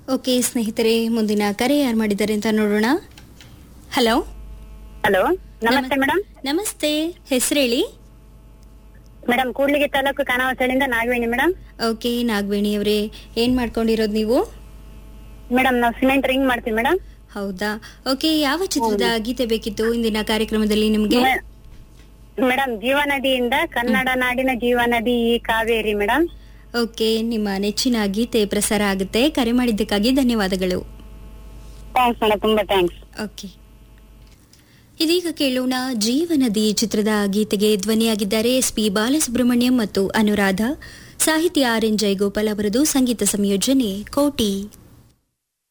okay ಸ್ನೇಹಿತರೆ ಮುಂದಿನ ಕರೆ ಯಾರು ಮಾಡಿದ್ದಾರೆ ಅಂತ ನೋಡೋಣ ಹಲೋ ಹಲೋ ನಮಸ್ತೆ ಮೇಡಮ್ ನಮಸ್ತೆ ಹೆಸರೇಳಿ ಮೇಡಮ್ ಕೂಡ್ಲಿಗಿ ತಾಲೂಕು ಖಾನಾವಸಳಿಂದ ನಾಗವೇಣಿ ಮೇಡಮ್ ಓಕೆ ನಾಗವೇಣಿ ಅವರೇ ಏನ್ ಮಾಡ್ಕೊಂಡಿರೋದು ನೀವು ಮೇಡಮ್ ನಾವು ಸಿಮೆಂಟ್ ರಿಂಗ್ ಮಾಡ್ತೀವಿ ಮೇಡಮ್ ಹೌದಾ ಓಕೆ ಯಾವ ಚಿತ್ರದ ಗೀತೆ ಬೇಕಿತ್ತು ಇಂದಿನ ಕಾರ್ಯಕ್ರಮದಲ್ಲಿ ನಿಮ್ಗೆ ಮೇಡಮ್ ಜೀವನದಿಯಿಂದ ಕನ್ನಡ ನಾಡಿನ ಜೀವನದಿ ಈ ಕಾವೇರಿ ಮೇಡಮ್ ಓಕೆ ನಿಮ್ಮ ನೆಚ್ಚಿನ ಗೀತೆ ಪ್ರಸಾರ ಆಗುತ್ತೆ ಕರೆ ಮಾಡಿದ್ದಕ್ಕಾಗಿ ಧನ್ಯವಾದಗಳು ಥ್ಯಾಂಕ್ಸ್ ಮೇಡಮ್ ತುಂಬಾ ಥ್ಯಾಂಕ್ಸ್ ಓಕೆ ಇದೀಗ ಕೇಳೋಣ ಜೀವನದಿ ಚಿತ್ರದ ಗೀತೆಗೆ ಧ್ವನಿಯಾಗಿದ್ದಾರೆ ಎಸ್ ಪಿ ಬಾಲಸುಬ್ರಹ್ಮಣ್ಯಂ ಮತ್ತು ಅನುರಾಧ ಸಾಹಿತ್ಯ ಆರ್ ಎನ್ ಜಯಗೋಪಾಲ್ ಅವರದು ಸಂಗೀತ ಸಂಯೋಜನೆ ಕೋಟಿ